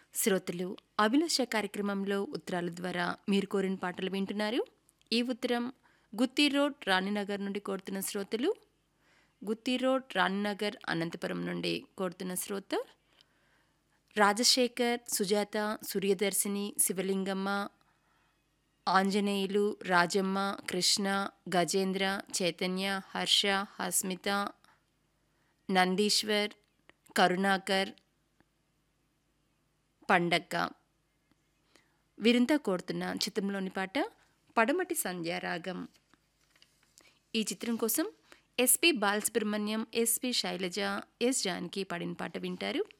శ్రోతలు అభిలాష కార్యక్రమంలో ఉత్తరాల ద్వారా మీరు కోరిన పాటలు వింటున్నారు ఈ ఉత్తరం గుత్తి రోడ్ రాణినగర్ నుండి కోరుతున్న శ్రోతలు గుత్తి రోడ్ రాణినగర్ అనంతపురం నుండి కోరుతున్న శ్రోత రాజశేఖర్ సుజాత సూర్యదర్శిని శివలింగమ్మ ఆంజనేయులు రాజమ్మ కృష్ణ గజేంద్ర చైతన్య హర్ష హస్మిత నందీశ్వర్ కరుణాకర్ పండక్క వీరంతా కోరుతున్న చిత్రంలోని పాట పడమటి సంధ్యారాగం ఈ చిత్రం కోసం SP Balasubrahmanyam SP Sailaja S Janaki పాడిన పాట వింటారు